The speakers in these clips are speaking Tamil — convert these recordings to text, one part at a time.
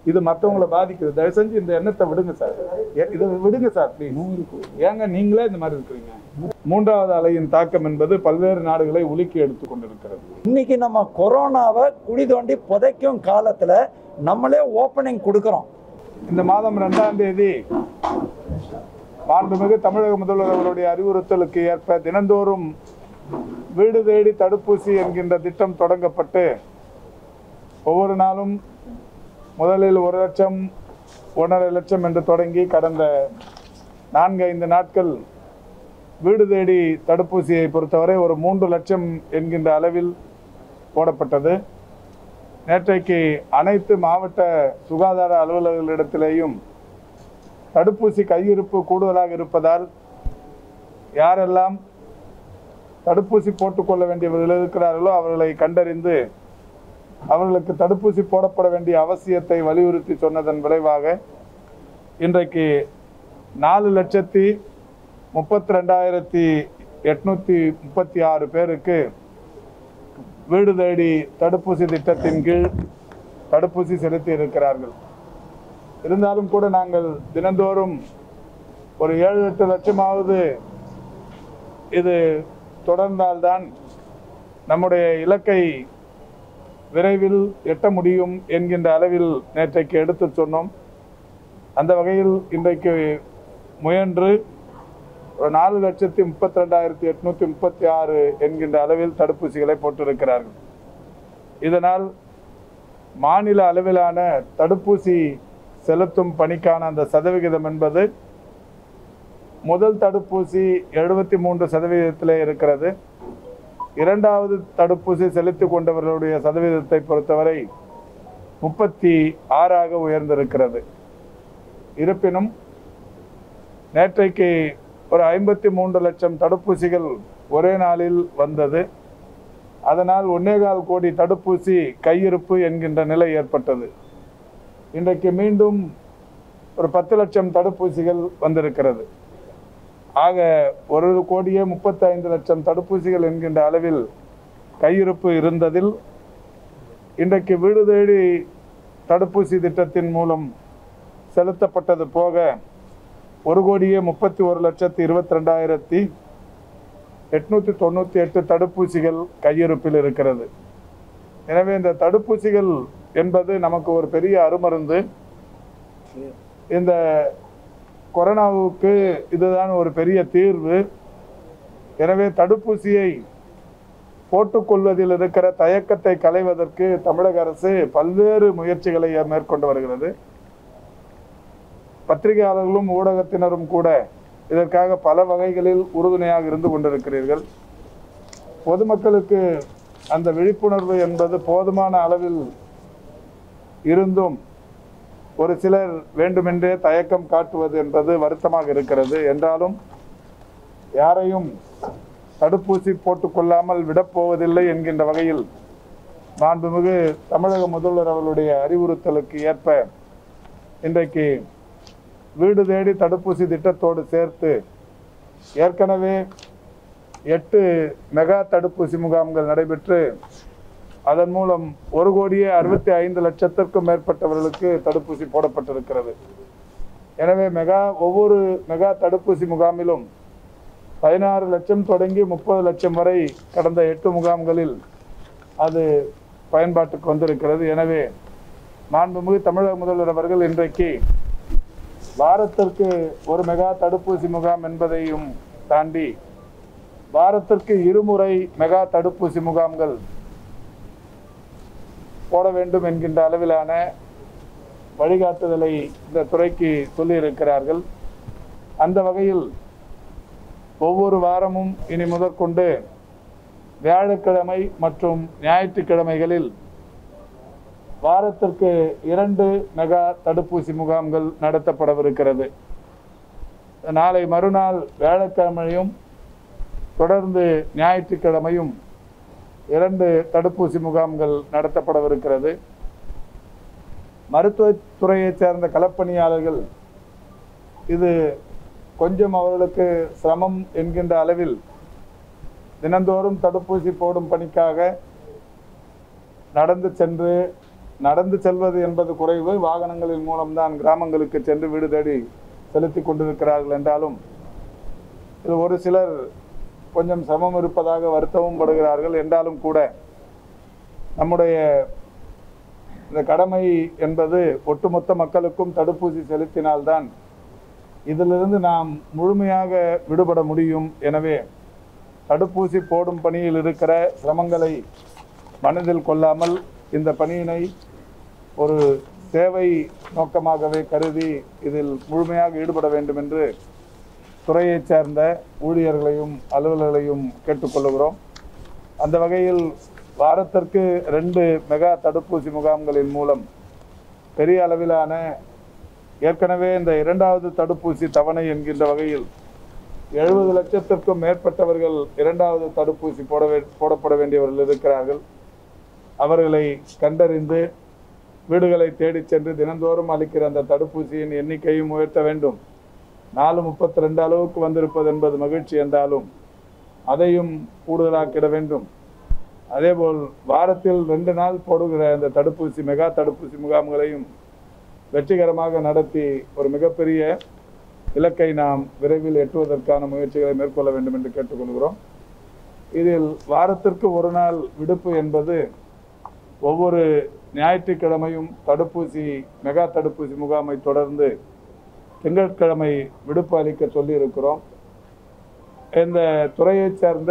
இது மற்றவங்களை பாதிக்குது தயவு செஞ்சு இந்த எண்ணத்தை விடுங்க சார் எ- இதை விடுங்க சார் ப்ளீஸ் ஏங்க நீங்களே இந்த மாதிரி இருக்கிறீங்க மூன்றாவது அலையின் தாக்கம் என்பது பல்வேறு நாடுகளை உலுக்கி எடுத்து கொண்டிருக்கிறது இன்னைக்கு நம்ம கொரோனாவை குழி தோண்டி புதைக்கும் காலத்துல நம்மளே ஓப்பனிங் கொடுக்குறோம் இந்த மாதம் ரெண்டாம் தேதி மாண்புமிகு தமிழக முதல்வர் அவருடைய அறிவுறுத்தலுக்கு ஏற்ப தினந்தோறும் வீடு தேடி தடுப்பூசி என்கின்ற திட்டம் தொடங்கப்பட்டு ஒவ்வொரு நாளும் முதலில் ஒரு லட்சம் ஒன்றரை லட்சம் என்று தொடங்கி கடந்த நான்கு ஐந்து நாட்கள் வீடு தேடி தடுப்பூசியை பொறுத்தவரை ஒரு மூன்று லட்சம் என்கின்ற அளவில் போடப்பட்டது நேற்றைக்கு அனைத்து மாவட்ட சுகாதார அலுவலர்களிடத்திலேயும் தடுப்பூசி கையிருப்பு கூடுதலாக இருப்பதால் யாரெல்லாம் தடுப்பூசி போட்டுக்கொள்ள வேண்டியவர்கள் இருக்கிறார்களோ அவர்களை கண்டறிந்து அவர்களுக்கு தடுப்பூசி போடப்பட வேண்டிய அவசியத்தை வலியுறுத்தி சொன்னதன் விளைவாக இன்றைக்கு நாலு லட்சத்தி முப்பத்தி ரெண்டாயிரத்தி எட்நூத்தி முப்பத்தி ஆறு பேருக்கு வீடு தேடி தடுப்பூசி திட்டத்தின் கீழ் தடுப்பூசி செலுத்தி இருக்கிறார்கள் இருந்தாலும் கூட நாங்கள் தினந்தோறும் ஒரு ஏழு எட்டு லட்சமாவது இது தொடர்ந்தால்தான் நம்முடைய இலக்கை விரைவில் எட்ட முடியும் என்கின்ற அளவில் நேற்றைக்கு எடுத்து சொன்னோம் அந்த வகையில் இன்றைக்கு முயன்று ஒரு நாலு லட்சத்தி முப்பத்தி ரெண்டாயிரத்தி எட்நூத்தி முப்பத்தி ஆறு என்கின்ற அளவில் தடுப்பூசிகளை போட்டிருக்கிறார்கள் இதனால் மாநில அளவிலான தடுப்பூசி செலுத்தும் பணிக்கான அந்த சதவிகிதம் என்பது முதல் தடுப்பூசி எழுபத்தி மூன்று சதவீதத்திலே இருக்கிறது இரண்டாவது தடுப்பூசி செலுத்திக் கொண்டவர்களுடைய சதவீதத்தை பொறுத்தவரை முப்பத்தி ஆறாக உயர்ந்திருக்கிறது இருப்பினும் நேற்றைக்கு ஒரு ஐம்பத்தி மூன்று லட்சம் தடுப்பூசிகள் ஒரே நாளில் வந்தது அதனால் ஒன்னேகால் கோடி தடுப்பூசி கையிருப்பு என்கின்ற நிலை ஏற்பட்டது இன்றைக்கு மீண்டும் ஒரு பத்து லட்சம் தடுப்பூசிகள் வந்திருக்கிறது ஆக ஒரு கோடியே முப்பத்தி ஐந்து லட்சம் தடுப்பூசிகள் என்கின்ற அளவில் கையிருப்பு இருந்ததில் இன்றைக்கு வீடு தேடி தடுப்பூசி திட்டத்தின் மூலம் செலுத்தப்பட்டது போக ஒரு கோடியே முப்பத்தி ஒரு லட்சத்தி இருபத்தி ரெண்டாயிரத்தி எட்நூத்தி தொண்ணூத்தி எட்டு தடுப்பூசிகள் கையிருப்பில் இருக்கிறது எனவே இந்த தடுப்பூசிகள் என்பது நமக்கு ஒரு பெரிய அருமருந்து இந்த கொரோனாவுக்கு இதுதான் ஒரு பெரிய தீர்வு எனவே தடுப்பூசியை போட்டுக்கொள்வதில் இருக்கிற தயக்கத்தை களைவதற்கு தமிழக அரசு பல்வேறு முயற்சிகளை மேற்கொண்டு வருகிறது பத்திரிகையாளர்களும் ஊடகத்தினரும் கூட இதற்காக பல வகைகளில் உறுதுணையாக இருந்து கொண்டிருக்கிறீர்கள் பொதுமக்களுக்கு அந்த விழிப்புணர்வு என்பது போதுமான அளவில் இருந்தும் ஒரு சிலர் வேண்டுமென்றே தயக்கம் காட்டுவது என்பது வருத்தமாக இருக்கிறது என்றாலும் யாரையும் தடுப்பூசி போட்டுக்கொள்ளாமல் விடப்போவதில்லை என்கின்ற வகையில் மாண்புமிகு தமிழக முதல்வர் அவர்களுடைய அறிவுறுத்தலுக்கு ஏற்ப இன்றைக்கு வீடு தேடி தடுப்பூசி திட்டத்தோடு சேர்த்து ஏற்கனவே எட்டு மெகா தடுப்பூசி முகாம்கள் நடைபெற்று அதன் மூலம் ஒரு கோடியே அறுபத்தி ஐந்து லட்சத்திற்கும் மேற்பட்டவர்களுக்கு தடுப்பூசி போடப்பட்டிருக்கிறது எனவே மெகா ஒவ்வொரு மெகா தடுப்பூசி முகாமிலும் பதினாறு லட்சம் தொடங்கி முப்பது லட்சம் வரை கடந்த எட்டு முகாம்களில் அது பயன்பாட்டுக்கு வந்திருக்கிறது எனவே மாண்புமிகு தமிழக முதல்வர் அவர்கள் இன்றைக்கு வாரத்திற்கு ஒரு மெகா தடுப்பூசி முகாம் என்பதையும் தாண்டி வாரத்திற்கு இருமுறை மெகா தடுப்பூசி முகாம்கள் போட வேண்டும் என்கின்ற அளவிலான வழிகாட்டுதலை இந்த துறைக்கு சொல்லியிருக்கிறார்கள் அந்த வகையில் ஒவ்வொரு வாரமும் இனி முதற்கொண்டு வியாழக்கிழமை மற்றும் ஞாயிற்றுக்கிழமைகளில் வாரத்திற்கு இரண்டு மெகா தடுப்பூசி முகாம்கள் நடத்தப்படவிருக்கிறது நாளை மறுநாள் வியாழக்கிழமையும் தொடர்ந்து ஞாயிற்றுக்கிழமையும் இரண்டு தடுப்பூசி முகாம்கள் நடத்தப்படவிருக்கிறது மருத்துவத்துறையைச் சேர்ந்த களப்பணியாளர்கள் இது கொஞ்சம் அவர்களுக்கு சிரமம் என்கின்ற அளவில் தினந்தோறும் தடுப்பூசி போடும் பணிக்காக நடந்து சென்று நடந்து செல்வது என்பது குறைவு வாகனங்களின் மூலம்தான் கிராமங்களுக்கு சென்று வீடு தேடி செலுத்தி கொண்டிருக்கிறார்கள் என்றாலும் இது ஒரு சிலர் கொஞ்சம் சமம் இருப்பதாக வருத்தமும் படுகிறார்கள் என்றாலும் கூட நம்முடைய இந்த கடமை என்பது ஒட்டுமொத்த மக்களுக்கும் தடுப்பூசி செலுத்தினால்தான் இதிலிருந்து நாம் முழுமையாக விடுபட முடியும் எனவே தடுப்பூசி போடும் பணியில் இருக்கிற சிரமங்களை மனதில் கொள்ளாமல் இந்த பணியினை ஒரு சேவை நோக்கமாகவே கருதி இதில் முழுமையாக ஈடுபட வேண்டும் என்று துறையைச் சேர்ந்த ஊழியர்களையும் அலுவலர்களையும் கேட்டுக்கொள்கிறோம் அந்த வகையில் வாரத்திற்கு ரெண்டு மெகா தடுப்பூசி முகாம்களின் மூலம் பெரிய அளவிலான ஏற்கனவே இந்த இரண்டாவது தடுப்பூசி தவணை என்கின்ற வகையில் எழுபது லட்சத்திற்கும் மேற்பட்டவர்கள் இரண்டாவது தடுப்பூசி போட வே- போடப்பட வேண்டியவர்கள் இருக்கிறார்கள் அவர்களை கண்டறிந்து வீடுகளை தேடிச் சென்று தினந்தோறும் அளிக்கிற அந்த தடுப்பூசியின் எண்ணிக்கையும் உயர்த்த வேண்டும் நாலு முப்பத்தி ரெண்டு அளவுக்கு வந்திருப்பது என்பது மகிழ்ச்சி என்றாலும் அதையும் கூடுதலாக்கிட வேண்டும் அதேபோல் வாரத்தில் ரெண்டு நாள் போடுகிற அந்த தடுப்பூசி மெகா தடுப்பூசி முகாம்களையும் வெற்றிகரமாக நடத்தி ஒரு மிகப்பெரிய இலக்கை நாம் விரைவில் எட்டுவதற்கான முயற்சிகளை மேற்கொள்ள வேண்டும் என்று கேட்டுக்கொள்கிறோம் இதில் வாரத்திற்கு ஒரு நாள் விடுப்பு என்பது ஒவ்வொரு ஞாயிற்றுக்கிழமையும் தடுப்பூசி மெகா தடுப்பூசி முகாமை தொடர்ந்து திங்கட்கிழமை விடுப்பு அளிக்க சொல்லியிருக்கிறோம் இந்த துறையைச் சேர்ந்த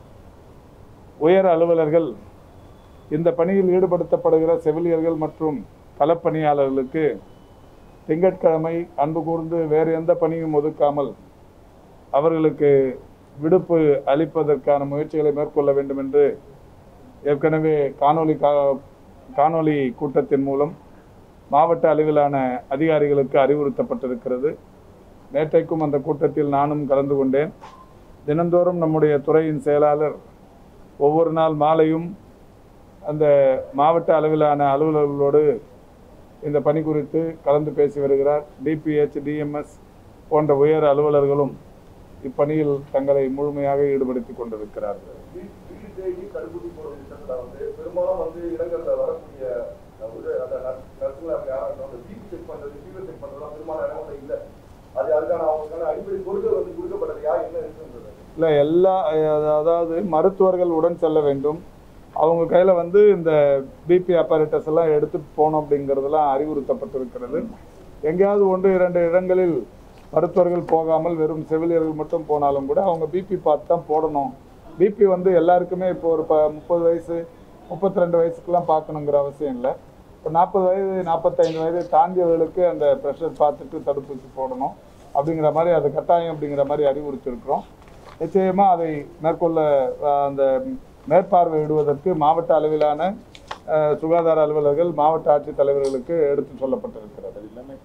உயர் அலுவலர்கள் இந்த பணியில் ஈடுபடுத்தப்படுகிற செவிலியர்கள் மற்றும் களப்பணியாளர்களுக்கு திங்கட்கிழமை அன்பு கூர்ந்து வேறு எந்த பணியும் ஒதுக்காமல் அவர்களுக்கு விடுப்பு அளிப்பதற்கான முயற்சிகளை மேற்கொள்ள வேண்டும் என்று ஏற்கனவே காணொளி கா காணொளி கூட்டத்தின் மூலம் மாவட்ட அளவிலான அதிகாரிகளுக்கு அறிவுறுத்தப்பட்டிருக்கிறது நேற்றைக்கும் அந்த கூட்டத்தில் நானும் கலந்து கொண்டேன் தினந்தோறும் நம்முடைய துறையின் செயலாளர் ஒவ்வொரு நாள் மாலையும் அந்த மாவட்ட அளவிலான அலுவலர்களோடு இந்த பணி குறித்து கலந்து பேசி வருகிறார் டிபிஹெச் டிஎம்எஸ் போன்ற உயர் அலுவலர்களும் இப்பணியில் தங்களை முழுமையாக ஈடுபடுத்திக் கொண்டிருக்கிறார்கள் வீடு தேடி தடுப்பூசி போடும் திட்டத்துல வந்து பெரும்பாலும் வந்து இடங்கள்ல வரக்கூடிய அஹ், ஒரு அந்த நர்சுங்களா யாரும் அந்த பிபி செக் பண்றது ஃபீவர் செக் பண்றதுலாம் பெரும்பாலான இடங்கள்ல இல்ல அது அதுக்கான அவங்களுக்கான அடிப்படை பொருட்கள் வந்து கொடுக்கப்படலையா என்ன இருக்குன்றது இல்லை எல்லா அஹ், அதாவது மருத்துவர்கள் உடன் செல்ல வேண்டும் அவங்க கையில் வந்து இந்த பிபி apparatus எல்லாம் எடுத்துட்டு போகணும் அப்படிங்கிறதெல்லாம் அறிவுறுத்தப்பட்டிருக்கிறது எங்கேயாவது ஒன்று இரண்டு இடங்களில் மருத்துவர்கள் போகாமல் வெறும் செவிலியர்கள் மட்டும் போனாலும் கூட அவங்க பிபி பார்த்து தான் போடணும் பிபி வந்து எல்லாருக்குமே இப்போ ஒரு ப முப்பது வயசு முப்பத்தி ரெண்டு வயசுக்கெல்லாம் பார்க்கணுங்கிற அவசியம் இல்லை இப்போ நாற்பது வயது நாற்பத்தைந்து வயது தாண்டியவர்களுக்கு அந்த ப்ரெஷர் பார்த்துட்டு தடுப்பூசி போடணும் அப்படிங்கிற மாதிரி அது கட்டாயம் அப்படிங்கிற மாதிரி அறிவுறுத்தியிருக்கிறோம் நிச்சயமா அதை மேற்கொள்ள அஹ், அந்த மேற்பார்வையிடுவதற்கு மாவட்ட அளவிலான அஹ், சுகாதார அலுவலர்கள் மாவட்ட ஆட்சித் தலைவர்களுக்கு எடுத்து சொல்லப்பட்டிருக்கிறது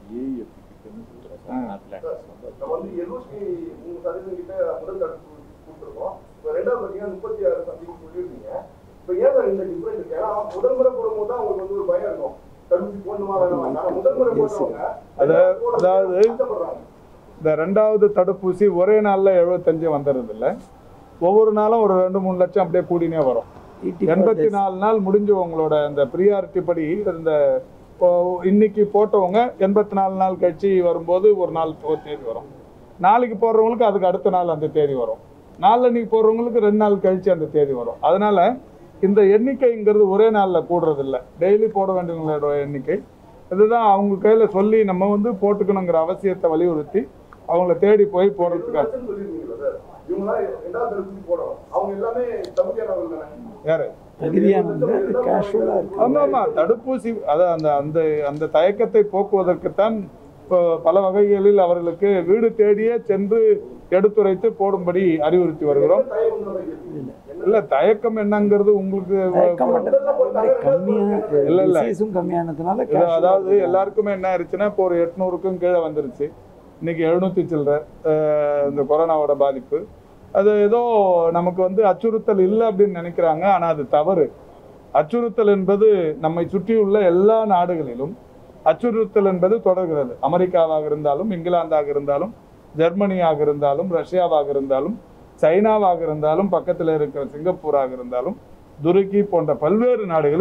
நம்ம வந்து எழுபத்தி மூணு சதவீதம் கிட்ட முதல் தடுப்பூசி கொடுத்துருக்கோம் இப்போ ரெண்டாவது பார்த்தீங்கன்னா முப்பத்தி ஆறு சதவீதம் சொல்லியிருந்தீங்க இப்போ ஏன் சார் இந்த டிஃபரன்ஸ் இருக்கு ஏன்னா முதல் முறை போடும்போது தான் அவங்களுக்கு வந்து ஒரு பயம் இருக்கும் தடுப்பூசி போடணுமா வேணாமா ஆனா முதல் முறை போடுறவங்க அத- போட அதாவது- கஷ்டப்படுறாங்க இந்த ரெண்டாவது தடுப்பூசி ஒரே நாளில் எழுபத்தஞ்சு வந்துடுறது இல்ல ஒவ்வொரு நாளும் ஒரு ரெண்டு மூணு லட்சம் அப்படியே கூடினே வரும் எண்பத்தி நாலு நாள் முடிஞ்சு உங்களோட அந்த ப்ரியாரிட்டி படி இந்த இப்போ இன்னைக்கு போட்டவங்க எண்பத்தி நாலு நாள் கழிச்சு வரும்போது ஒரு நாள் ஒரு தேதி வரும் நாளைக்கு போடுறவங்களுக்கு அதுக்கு அடுத்த நாள் அந்த தேதி வரும் நாளன்னைக்கு போடுறவங்களுக்கு ரெண்டு நாள் கழிச்சு அந்த தேதி வரும் அதனால இந்த எண்ணிக்கைங்கிறது ஒரே நாளில் கூடுறது இல்லை டெய்லி போட வேண்டியவங்களோட எண்ணிக்கை இதுதான் அவங்க கையில் சொல்லி நம்ம வந்து போட்டுக்கணுங்கிற அவசியத்தை வலியுறுத்தி அவங்கள தேடி போய் போடுறதுக்காக லட்சம் சொல்லியிருந்தீங்களா சார் இவங்களாம் ரெண்டாவது தடுப்பூசி போடணும் அவங்க எல்லாமே தகுதியானவர்கள் தானே யாரு தகுதியானவங்க கேஷுவலாக இருக்கு ஆமா ஆமா தடுப்பூசி அதான் அந்த அந்த அந்த தயக்கத்தை போக்குவதற்குத்தான் இப்போ பல வகைகளில் அவர்களுக்கு வீடு தேடியே சென்று எடுத்துரைத்து போடும்படி அறிவுறுத்தி வருகிறோம் தயக்கம் தான் இருக்கு. இல்ல தயக்கம் என்னங்கிறது உங்களுக்கு தயக்கம் மட்டும் கம்மியா இல்ல, இல்ல. disease-உம் கம்மியானதுனால இது அதாவது எல்லாருக்குமே என்ன ஆயிடுச்சுன்னா இப்போ ஒரு எட்நூறுக்கும் கீழே வந்துருச்சு இன்னைக்கு எழுநூத்தி சில்லற அஹ், இந்த கொரோனாவோட பாதிப்பு அது ஏதோ நமக்கு வந்து அச்சுறுத்தல் இல்லை அப்படின்னு நினைக்கிறாங்க ஆனா அது தவறு அச்சுறுத்தல் என்பது நம்மை சுற்றியுள்ள எல்லா நாடுகளிலும் அச்சுறுத்தல் என்பது தொடர்கிறது அமெரிக்காவாக இருந்தாலும் இங்கிலாந்தாக இருந்தாலும் ஜெர்மனியாக இருந்தாலும் ரஷ்யாவாக இருந்தாலும் சைனாவாக இருந்தாலும் பக்கத்தில் இருக்கிற சிங்கப்பூராக இருந்தாலும் துருக்கி போன்ற பல்வேறு நாடுகளில்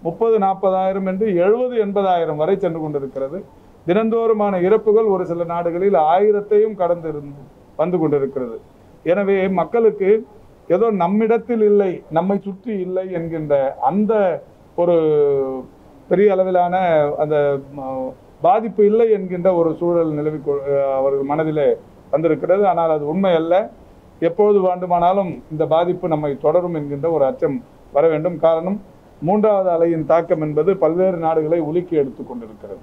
முப்பது நாற்பதாயிரம் என்று எழுபது எண்பதாயிரம் வரை சென்று கொண்டிருக்கிறது தினந்தோறுமான இறப்புகள் ஒரு சில நாடுகளில் ஆயிரத்தையும் கடந்து இருந்து வந்து கொண்டிருக்கிறது எனவே மக்களுக்கு ஏதோ நம்மிடத்தில் இல்லை நம்மை சுற்றி இல்லை என்கின்ற அந்த ஒரு பெரிய அளவிலான அந்த ம- பாதிப்பு இல்லை என்கின்ற ஒரு சூழல் நிலவி கொ- அவர்கள் மனதிலே வந்திருக்கிறது ஆனால் அது உண்மை அல்ல எப்பொழுது வேண்டுமானாலும் இந்த பாதிப்பு நம்மை தொடரும் என்கின்ற ஒரு அச்சம் வர வேண்டும் காரணம் மூன்றாவது அலையின் தாக்கம் என்பது பல்வேறு நாடுகளை உலுக்கி எடுத்துக் கொண்டிருக்கிறது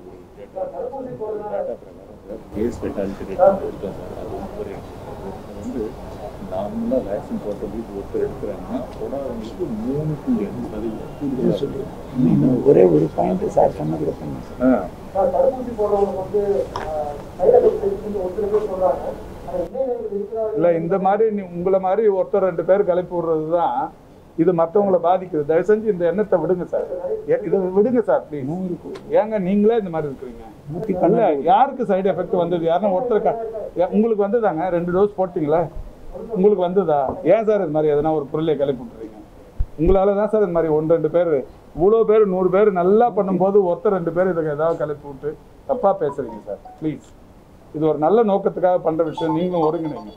கேஸ் ஃபெட்டாலிட்டி ரேட் இருக்கா சார் அது ஒரு வந்து நார்மலாக வேக்சின் போட்டவங்களுக்கு ஒருத்தர் எடுக்கிறாங்கன்னா போடாதவங்களுக்கு மூணு புள்ளி அஞ்சு சதவீதம் கூடுதலாக இருக்கு. இன்னும் ஒரே ஒரு பாயிண்ட் சார் சொன்னதுக்கு அப்புறம் ஆ. சார், தடுப்பூசி போடுறவங்க வந்து சைடு எஃபெக்ட் இருக்குன்னு ஒரு சில பேர் சொல்றாங்க ஆனா இளைஞர்கள் இருக்கிறார்கள் இல்ல இந்த மாதிரி நீ உங்களை மாதிரி ஒருத்தர் ரெண்டு பேர் கிளப்பி விடுறது தான் இது மற்றவங்களை பாதிக்குது தயவு செஞ்சு இந்த எண்ணத்தை விடுங்க சார் ஏ- இதை விடுங்க சார் ப்ளீஸ் ஏங்க நீங்களே இந்த மாதிரி இருக்கிறீங்க நூற்றி இல்ல யாருக்கு சைடு எஃபெக்ட் வந்தது யாருன்னா ஒருத்தர் க- ஏ- உங்களுக்கு வந்ததாங்க ரெண்டு டோஸ் போட்டீங்களா உங்களுக்கு வந்ததா ஏன் சார் இது மாதிரி எதனா ஒரு பொருளை கிளப்பி விட்டுறீங்க உங்களால தான் சார் இந்த மாதிரி ஒன்று ரெண்டு பேர் இவ்வளோ பேர் நூறு பேர் நல்லா பண்ணும்போது ஒருத்தர் ரெண்டு பேர் இதுக்கு ஏதாவது கிளப்பி விட்டு தப்பா பேசுறீங்க சார் ப்ளீஸ் இது ஒரு நல்ல நோக்கத்துக்காக பண்ற விஷயம் நீங்களும் ஒருங்கிணைங்க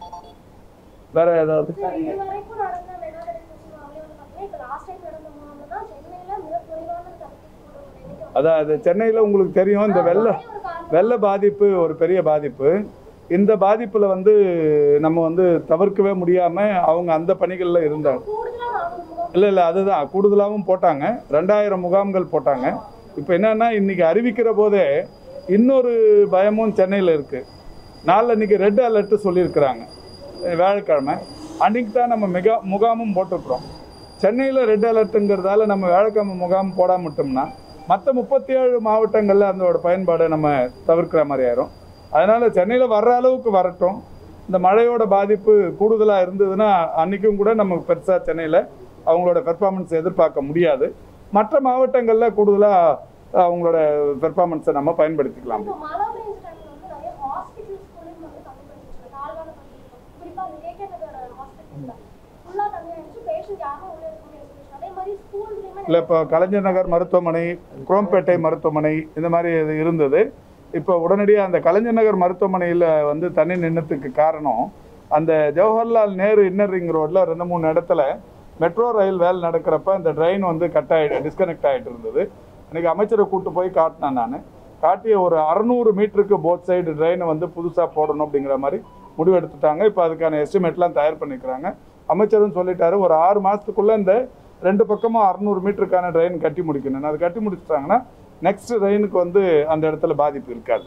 வேற ஏதாவது இதுவரைக்கும் நடந்த வெள்ளாடடிப்பு முகாம்ல வந்து பார்த்தீங்கன்னா இப்போ லாஸ்ட் டைம் நடந்த முகாம்ல தான் சென்னையில மிக குறைவான தடுப்பூசி போடுறவங்க எண்ணிக்கை வந்து அதாவது சென்னையில் உங்களுக்கு தெரியும் இந்த வெள்ள ஒரே ஒரு காரணம் வெள்ள பாதிப்பு ஒரு பெரிய பாதிப்பு இந்த பாதிப்புல வந்து நம்ம வந்து தவிர்க்கவே முடியாம அவங்க அந்த பணிகள்ல இருந்தாங்க கூடுதலா நானூறு முகாம் இல்ல இல்ல அதுதான் கூடுதலாகவும் போட்டாங்க ரெண்டாயிரம் முகாம்கள் போட்டாங்க இப்போ என்னன்னா இன்னைக்கு அறிவிக்கிற போதே இன்னொரு பயமும் சென்னையில் இருக்கு நாளில் இன்னைக்கு ரெட் அலர்ட் சொல்லியிருக்கிறாங்க அஹ் வியாழக்கிழமை அன்னைக்கு தான் நம்ம மிக முகாமும் போட்டிருக்கிறோம் சென்னையில் ரெட் அலர்ட்டுங்கிறதால நம்ம வியாழக்கிழமை முகாம் போடாம விட்டோம்னா மற்ற முப்பத்தி ஏழு மாவட்டங்களில் அதோட பயன்பாடை நம்ம தவிர்க்கிற மாதிரி ஆயிரும் அதனால சென்னையில் வர்ற அளவுக்கு வரட்டும் இந்த மழையோட பாதிப்பு கூடுதலாக இருந்ததுன்னா அன்னைக்கும் கூட நம்ம பெருசாக சென்னையில் அவங்களோட பெர்ஃபார்மன்ஸ் எதிர்பார்க்க முடியாது மற்ற மாவட்டங்களில் கூடுதலாக அவங்களோட பெர்ஃபார்மன்ஸை நம்ம பயன்படுத்திக்கலாம் இப்போ மழை பெய்ஞ்ச டைம்ல வந்து நிறைய ஹாஸ்பிட்டல்ஸ் கூலிங் வந்து கம்மி பண்ணிச்சு தாழ்வான பகுதியில் குறிப்பா அந்த கேகே நகர் ஹாஸ்பிட்டல்ல ஃபுல்லா கம்மி ஆயிடுச்சு பேஷண்ட் யாரும் உள்ள இருக்க முடியாது situation. அதே மாதிரி ஸ்கூல்லையுமே இல்லை இப்போ கலைஞர் நகர் மருத்துவமனை குரோம்பேட்டை மருத்துவமனை இந்த மாதிரி இது இருந்தது இப்போ உடனடியாக அந்த கலைஞர் நகர் மருத்துவமனையில் வந்து தண்ணி நின்னத்துக்கு காரணம் அந்த ஜவஹர்லால் நேரு இன்னர் ரிங் ரோட்டில் ரெண்டு மூணு இடத்துல மெட்ரோ ரயில் வேலை நடக்கிறப்ப அந்த ட்ரெயின் வந்து கட் ஆகி டிஸ்கனெக்ட் ஆகிட்டு இருந்தது அன்றைக்கி அமைச்சரை கூட்டு போய் காட்டினேன் நான் காட்டிய ஒரு அறநூறு மீட்டருக்கு போத் சைடு ட்ரெயினை வந்து புதுசாக போடணும் அப்படிங்கிற மாதிரி முடிவு எடுத்துட்டாங்க இப்போ அதுக்கான எஸ்டிமேட்லாம் தயார் பண்ணிக்கிறாங்க அமைச்சரும் சொல்லிட்டாரு ஒரு ஆறு மாதத்துக்குள்ளே இந்த ரெண்டு பக்கமும் அறநூறு மீட்டருக்கான ட்ரெயின் கட்டி முடிக்கணும் அது கட்டி முடிச்சிட்டாங்கன்னா நெக்ஸ்ட் ட்ரெயினுக்கு வந்து அந்த இடத்துல பாதிப்பு இருக்காது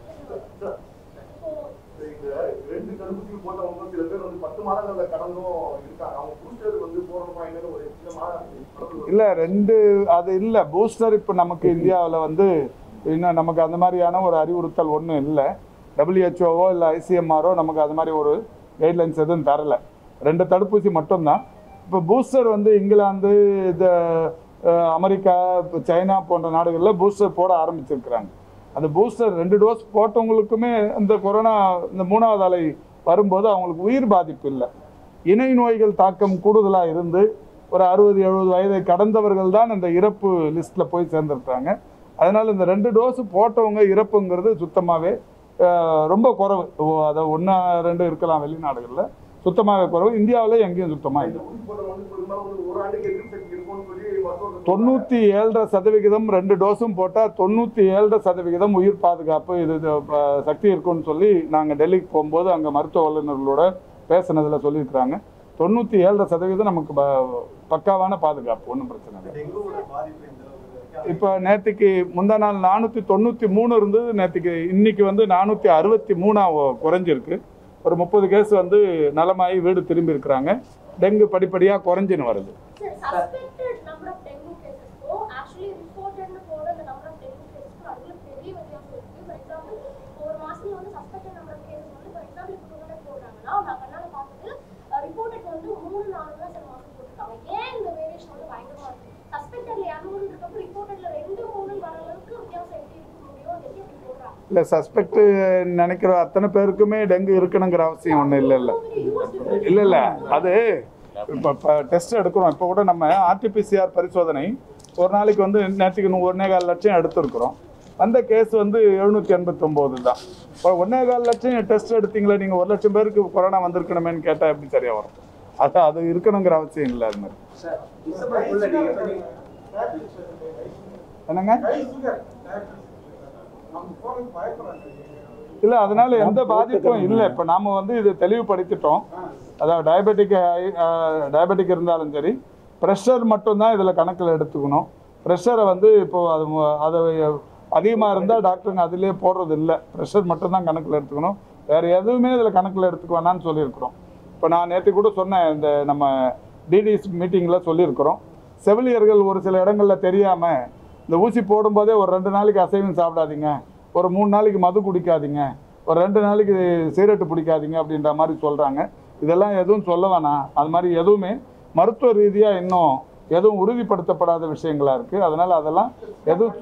இந்த ரெண்டு தடுப்பூசி போட்டவங்க சில பேர் வந்து பத்து மாதங்கள்ல கடந்தும் இருக்காங்க அவங்க பூஸ்டர் வந்து போடணுமா என்னன்னு ஒரு சின்ன மாதம் இல்லை ரெண்டு அது இல்லை பூஸ்டர் இப்போ நமக்கு இந்தியாவில் வந்து இன்னும் நமக்கு அந்த மாதிரியான ஒரு அறிவுறுத்தல் ஒன்றும் இல்லை டபிள்யூஹெச்ஓவோ இல்லை ஐசிஎம்ஆரோ நமக்கு அது மாதிரி ஒரு கைட்லைன்ஸ் எதுவும் தரல ரெண்டு தடுப்பூசி மட்டும்தான் இப்போ பூஸ்டர் வந்து இங்கிலாந்து இந்த அஹ், அமெரிக்கா இப்போ சைனா போன்ற நாடுகளில் பூஸ்டர் போட ஆரம்பிச்சிருக்கிறாங்க அந்த பூஸ்டர் ரெண்டு டோஸ் போட்டவங்களுக்குமே இந்த கொரோனா இந்த மூணாவது அலை வரும்போது அவங்களுக்கு உயிர் பாதிப்பு இல்லை இணை நோய்கள் தாக்கம் கூடுதலாக இருந்து ஒரு அறுபது எழுபது வயதை கடந்தவர்கள் தான் இந்த இறப்பு லிஸ்ட்டில் போய் சேர்ந்துருக்காங்க அதனால் இந்த ரெண்டு டோஸ் போட்டவங்க இறப்புங்கிறது சுத்தமாகவே ரொம்ப குறைவு ஓ, அதை ஒன்றா ரெண்டு இருக்கலாம் வெளிநாடுகளில் சுத்தமாக குறைவு இந்தியாவில் எங்கேயும் சுத்தமாக இல்லை ஊசி போட்டவங்க வந்து பெரும்பாலும் வந்து ஒரு ஆண்டுக்கு எதிர்ப்பு சக்தி இருக்கும்னு சொல்லி மருத்துவர்கள் தொண்ணூற்றி ஏழரை சதவிகிதம் ரெண்டு டோஸும் போட்டால் தொண்ணூற்றி ஏழரை சதவிகிதம் உயிர் பாதுகாப்பு இது இது, அஹ், சக்தி இருக்குன்னு சொல்லி நாங்கள் டெல்லிக்கு போகும்போது அங்கே மருத்துவ வல்லுநர்களோட பேசுனதில் சொல்லியிருக்கிறாங்க தொண்ணூற்றி ஏழரை சதவீதம் நமக்கு ப- பக்காவான பாதுகாப்பு ஒன்றும் பிரச்சனை இல்லை டெங்குவோட பாதிப்பு இந்த அளவுக்கு இருக்கு. இப்போ நேற்றுக்கு முந்தா நாள் நானூற்றி தொண்ணூற்றி மூணு இருந்தது நேற்றுக்கு இன்னைக்கு வந்து நானூற்றி அறுபத்தி மூணா குறைஞ்சிருக்கு ஒரு முப்பது கேஸ் வந்து நலமாகி வீடு திரும்பி இருக்கிறாங்க டெங்கு படிப்படியாக குறைஞ்சின்னு வருது sir suspected number of dengue கேசஸ்க்கும் ஆக்சுவலி ரிப்போர்ட்டட்னு போட அந்த நம்பர் ஆஃப் டெங்கு கேசஸ்க்கும் நடுவில் பெரிய வித்தியாசம் இருக்கு ஃபார் எக்ஸாம்பிள் ஒரு மாசத்துல வந்து சஸ்பெக்டட் நம்பர் ஆஃப் கேசஸ் வந்து ஃபார் எக்ஸாம்பிள் இப்போ டூ ஹண்ட்ரட் போடுறாங்கன்னா நான் கண்ணால பார்த்தது ரிப்போர்ட்டட் வந்து மூணு நாலு தான் சில மாசம் போட்டிருக்காங்க ஏன் இந்த வேரியேஷன் வந்து பயங்கரமா இருக்கு சஸ்பெக்டட்ல இரநூறு இருக்கப்போ ரிப்போர்ட்டட்ல ரெண்டு மூணு வர அளவுக்கு வித்தியாசம் எப்படி இருக்க முடியும் அது எப்படி இப்படி போடுறாங்க இல்லை சஸ்பெக்ட் நினைக்கிற அத்தனை பேருக்குமே டெங்கு இருக்கணுங்கிற அவசியம் ஒன்றும் இல்லை இல்லை யூஎஸ் இல்லை இல்லை அது இப்போ இப்போ டெஸ்ட் எடுக்கிறோம் இப்போ கூட நம்ம ஆர்டிபிசிஆர் பரிசோதனை ஒரு நாளைக்கு வந்து நேற்றுக்கு நூ- ஒன்னே கால் லட்சம் எடுத்திருக்கிறோம் அந்த கேஸ் வந்து எழுநூற்றி எண்பத்தொம்போது தான் இப்போ ஒன்னே கால் லட்சம் டெஸ்ட் எடுத்தீங்களே நீங்கள் ஒரு லட்சம் பேருக்கு கொரோனா வந்திருக்கணுமேன்னு கேட்டால் எப்படி சரியாக வரும் அது அது இருக்கணுங்கிற அவசியம் இல்லை அது மாதிரி என்னங்க இல்லை அதனால எந்த பாதிப்பும் இல்லை இப்போ நாம வந்து இது தெளிவுபடுத்திட்டோம் அதாவது டயபெட்டிக் டயபெட்டிக் இருந்தாலும் சரி ப்ரெஷர் மட்டும்தான் இதில் கணக்கில் எடுத்துக்கணும் ப்ரெஷரை வந்து இப்போ அது மு- அது அதிகமாக இருந்தால் டாக்டருங்க அதிலே போடுறது இல்லை ப்ரெஷர் மட்டும்தான் கணக்கில் எடுத்துக்கணும் வேறு எதுவுமே இதில் கணக்கில் எடுத்துக்க வேணாம்னு சொல்லியிருக்கிறோம் இப்போ நான் நேற்று கூட சொன்னேன் இந்த நம்ம டிடிஎஸ் மீட்டிங்கில் சொல்லியிருக்கிறோம் செவிலியர்கள் ஒரு சில இடங்களில் தெரியாமல் இந்த ஊசி போடும்போதே ஒரு ரெண்டு நாளைக்கு அசைவம் சாப்பிடாதீங்க ஒரு மூணு நாளைக்கு மது குடிக்காதீங்க ஒரு ரெண்டு நாளைக்கு சிகரெட்டு பிடிக்காதீங்க அப்படின்ற மாதிரி சொல்கிறாங்க இதெல்லாம் எதுவும் சொல்ல வேணாம் அது மாதிரி எதுவுமே மருத்துவ ரீதியாக இன்னும் எதுவும் உறுதிப்படுத்தப்படாத விஷயங்களா இருக்குது அதனால் அதெல்லாம் எதுவும்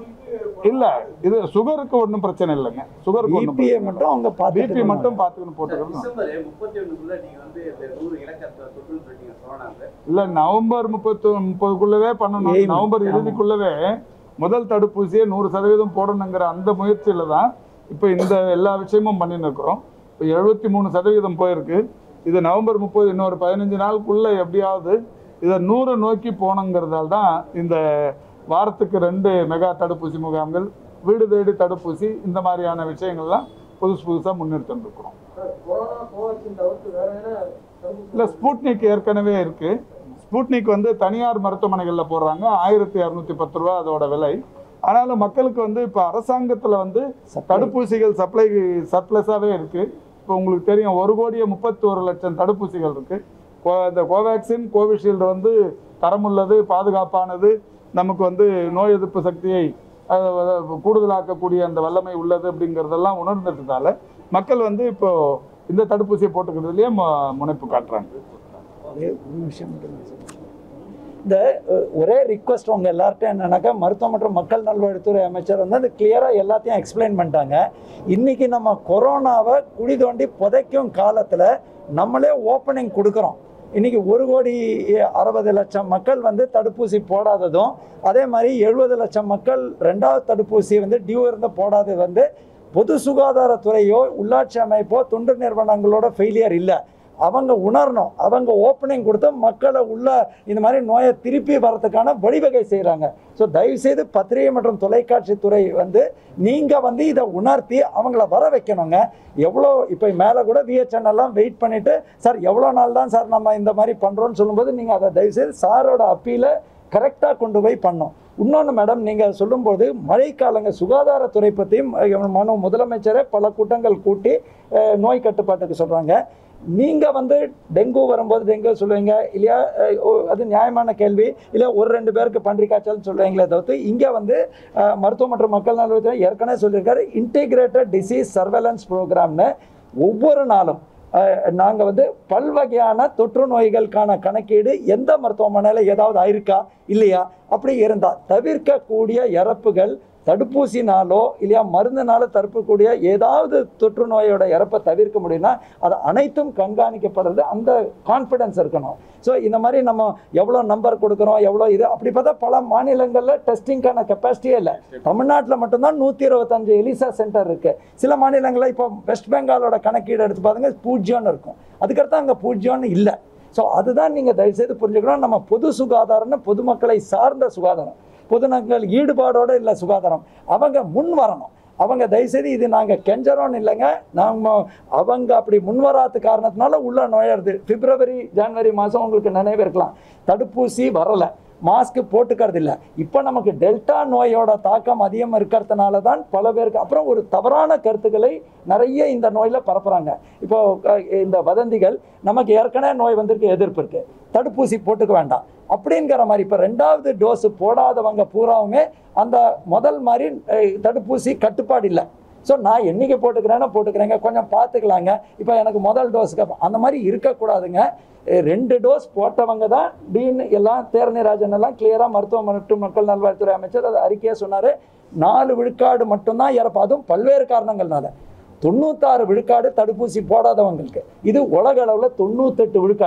இல்லை இது சுகருக்கு ஒன்றும் பிரச்சனை இல்லைங்க சுகருக்கு ஒன்றும் பிபிஏ மட்டும் அவங்க பிபி பார்த்துட்டு மட்டும் பார்த்துக்கணும் போட்டுக்கணும் டிசம்பர் முப்பத்தி ஒண்ணுக்குள்ள நீங்க வந்து இந்த நூறு இலக்கத்தை தொற்றுன்னு சொல்லிட்டீங்க கொரோனாக்கு இல்ல நவம்பர் முப்பத்து முப்பதுக்குள்ளவே பண்ணணும் Aim. நவம்பர் ஆமா. இறுதிக்குள்ளவே முதல் தடுப்பூசியை நூறு சதவீதம் போடணுங்கிற அந்த முயற்சியில தான் இப்போ இந்த எல்லா விஷயமும் பண்ணின்னு இருக்கிறோம் இப்போ எழுபத்தி மூணு சதவீதம் போயிருக்கு இது நவம்பர் முப்பது இன்னொரு பதினஞ்சு நாளுக்குள்ள எப்படியாவது இதை நூறு நோக்கி போகணுங்கிறதால தான் இந்த வாரத்துக்கு ரெண்டு மெகா தடுப்பூசி முகாம்கள் வீடு தேடி தடுப்பூசி இந்த மாதிரியான விஷயங்கள்லாம் புதுசு புதுசாக முன்னிறுத்திட்டு இருக்கிறோம் கொரோனா கோவேக்சின் தவிர்த்து வேற என்ன தடுப்பூசி இல்லை ஸ்பூட்னிக் ஏற்கனவே இருக்கு ஸ்பூட்னிக் வந்து தனியார் மருத்துவமனைகளில் போடுறாங்க ஆயிரத்தி இரநூத்தி பத்து ரூபா அதோட விலை ஆனாலும் மக்களுக்கு வந்து இப்போ அரசாங்கத்தில் வந்து தடுப்பூசிகள் சப்ளை சர்ப்ளஸாகவே இருக்குது இப்போ உங்களுக்கு தெரியும் ஒரு கோடியே முப்பத்தி ஒரு லட்சம் தடுப்பூசிகள் இருக்குது இந்த கோவேக்சின் கோவிஷீல்டு வந்து தரமுள்ளது பாதுகாப்பானது நமக்கு வந்து நோய் எதிர்ப்பு சக்தியை அஹ், அஹ், கூடுதலாக்கக்கூடிய அந்த வல்லமை உள்ளது அப்படிங்கிறதெல்லாம் உணர்ந்துட்டதால மக்கள் வந்து இப்போ இந்த தடுப்பூசியை போட்டுக்கிறதுலயே மு- முனைப்பு காட்டுறாங்க ஒரே ஒரு விஷயம் மட்டும் நான் சொல்றேன். இந்த அஹ், ஒரே ரிக்வஸ்ட் உங்க எல்லார்ட்டும் என்னன்னாக்கா மருத்துவம் மற்றும் மக்கள் நல்வாழ்வுத்துறை அமைச்சர் வந்து அந்த கிளியராக எல்லாத்தையும் எக்ஸ்பிளைன் பண்ணிட்டாங்க இன்னைக்கு நம்ம கொரோனாவை குழி தோண்டி புதைக்கும் காலத்தில் நம்மளே ஓப்பனிங் கொடுக்குறோம் இன்னைக்கு ஒரு கோடி அறுபது லட்சம் மக்கள் வந்து தடுப்பூசி போடாததும் அதே மாதிரி எழுபது லட்சம் மக்கள் ரெண்டாவது தடுப்பூசி வந்து டியூ இருந்து போடாதது வந்து பொது சுகாதாரத்துறையோ உள்ளாட்சி அமைப்போ தொண்டு நிறுவனங்களோட ஃபெயிலியர் இல்லை அவங்க உணரணும் அவங்க ஓப்பனிங் கொடுத்து மக்களை உள்ள இந்த மாதிரி நோயை திருப்பி வரதுக்கான வழிவகை செய்கிறாங்க ஸோ தயவுசெய்து பத்திரிகை மற்றும் தொலைக்காட்சி துறை வந்து நீங்கள் வந்து இதை உணர்த்தி அவங்கள வர வைக்கணுங்க எவ்வளோ இப்போ மேலே கூட விஹெச்என் எல்லாம் வெயிட் பண்ணிவிட்டு சார் எவ்வளோ நாள் தான் சார் நம்ம இந்த மாதிரி பண்ணுறோன்னு சொல்லும்போது நீங்கள் அதை தயவுசெய்து சாரோட அப்பீலை கரெக்டாக கொண்டு போய் பண்ணோம் இன்னொன்று மேடம் நீங்கள் சொல்லும்போது மழைக்காலங்க சுகாதாரத்துறை பற்றியும் அஹ், மனு முதலமைச்சரே பல கூட்டங்கள் கூட்டி அஹ், நோய் கட்டுப்பாட்டுக்கு சொல்கிறாங்க நீங்கள் வந்து டெங்கு வரும்போது டெங்கு சொல்லுவீங்க இல்லையா அஹ், ஓ, அது நியாயமான கேள்வி இல்லை ஒரு ரெண்டு பேருக்கு பன்றி காய்ச்சல் சொல்லுவீங்களே தவிர்த்து இங்கே வந்து அஹ், மருத்துவம் மற்றும் மக்கள் நல்வாழ்வுத்துறை ஏற்கனவே சொல்லியிருக்காரு இன்டிகிரேட்டட் டிசீஸ் சர்வேலன்ஸ் ப்ரோக்ராம்னு ஒவ்வொரு நாளும் நாங்கள் வந்து பல்வகையான தொற்று நோய்களுக்கான கணக்கீடு எந்த மருத்துவமனையில் ஏதாவது ஆயிருக்கா இல்லையா அப்படி இருந்தால் தவிர்க்கக்கூடிய இறப்புகள் தடுப்பூசினாலோ இல்லையா மருந்துனால தடுக்கக்கூடிய ஏதாவது தொற்று நோயோட இறப்பை தவிர்க்க முடியும்னா அது அனைத்தும் கண்காணிக்கப்படுறது அந்த கான்ஃபிடன்ஸ் இருக்கணும் ஸோ இந்த மாதிரி நம்ம எவ்வளோ நம்பர் கொடுக்குறோம் எவ்வளோ இது அப்படி பார்த்தா பல மாநிலங்களில் டெஸ்டிங்க்கான கெப்பாசிட்டியே இல்லை தமிழ்நாட்டில் மட்டும்தான் நூற்றி இருபத்தஞ்சு எலிசா சென்டர் இருக்குது சில மாநிலங்களில் இப்போ வெஸ்ட் பெங்காலோட கணக்கீடு எடுத்து பாருங்க பூஜ்யம்னு இருக்கும் அதுக்கடுத்து அங்கே பூஜ்யம்னு இல்லை ஸோ அதுதான் நீங்கள் தயவுசெய்து புரிஞ்சுக்கணும் நம்ம பொது சுகாதாரம்னு பொதுமக்களை சார்ந்த சுகாதாரம் பொதுமக்கள் ஈடுபாடோட இல்லை சுகாதாரம் அவங்க முன் வரணும் அவங்க தயவுசெய்து இது நாங்கள் கெஞ்சறோம்னு இல்லைங்க நாங்கள் அவங்க அப்படி முன்வராத காரணத்தினால உள்ள நுழையிறது பிப்ரவரி ஜனவரி மாதம் உங்களுக்கு நினைவு இருக்கலாம் தடுப்பூசி வரலை மாஸ்க் போட்டுக்கிறது இல்லை இப்போ நமக்கு டெல்டா நோயோட தாக்கம் அதிகம் இருக்கிறதுனால தான் பல பேருக்கு அப்புறம் ஒரு தவறான கருத்துக்களை நிறைய இந்த நோயில் பரப்புகிறாங்க இப்போ அஹ், இந்த வதந்திகள் நமக்கு ஏற்கனவே நோய் வந்திருக்கு எதிர்ப்பு இருக்கு தடுப்பூசி போட்டுக்க வேண்டாம் அப்படிங்கிற மாதிரி இப்போ ரெண்டாவது டோஸ் போடாதவங்க பூராவுமே அந்த முதல் மாதிரி அஹ், தடுப்பூசி கட்டுப்பாடு இல்லை ஸோ நான் என்னைக்கு போட்டுக்கிறேன்னா போட்டுக்கிறேங்க கொஞ்சம் பார்த்துக்கலாங்க இப்போ எனக்கு முதல் டோஸுக்கு அப்புறம் அந்த மாதிரி இருக்கக்கூடாதுங்க அஹ் ரெண்டு டோஸ் போட்டவங்க தான் டீன் எல்லாம் தேரணிராஜன் எல்லாம் கிளியராக மருத்துவ மற்றும் மக்கள் நல்வாழ்வுத்துறை அமைச்சர் அதை அறிக்கையாக சொன்னார் நாலு விழுக்காடு மட்டும்தான் இறப்பு அதுவும் பல்வேறு காரணங்கள்னால தொண்ணூத்தாறு விழுக்காடு தடுப்பூசி போடாதவங்களுக்கு இது உலக அளவில் தொண்ணூத்தெட்டு விழுக்காடு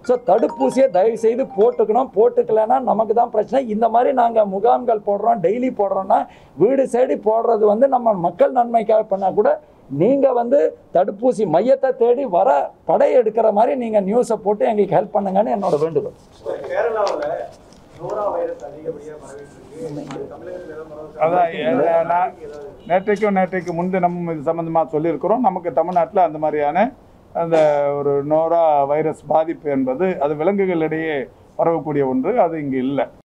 ஸோ தடுப்பூசியை தயவு செய்து போட்டுக்கணும் போட்டுக்கலைன்னா நமக்கு தான் பிரச்சனை இந்த மாதிரி நாங்கள் முகாம்கள் போடுறோம் டெய்லி போடுறோம்னா வீடு தேடி போடுறது வந்து நம்ம மக்கள் நன்மைக்காக பண்ணால் கூட நீங்கள் வந்து தடுப்பூசி மையத்தை தேடி வர படை எடுக்கிற மாதிரி நீங்கள் நியூஸை போட்டு எங்களுக்கு ஹெல்ப் பண்ணுங்கன்னு என்னோட வேண்டுகோள் கேரளாவுல நோரா வைரஸ் அதிகப்படியா பரவிட்டு இருக்கு தமிழகத்துல ஏதாவது பரவ- அதான் எ- நான் நேற்றைக்கும் நேற்றைக்கு முன்தினமும் இது சம்பந்தமாக சொல்லியிருக்கிறோம் நமக்கு தமிழ்நாட்டில் அந்த மாதிரியான அந்த ஒரு நோரா வைரஸ் பாதிப்பு என்பது அது விலங்குகளிடையே பரவக்கூடிய ஒன்று அது இங்கு இல்லை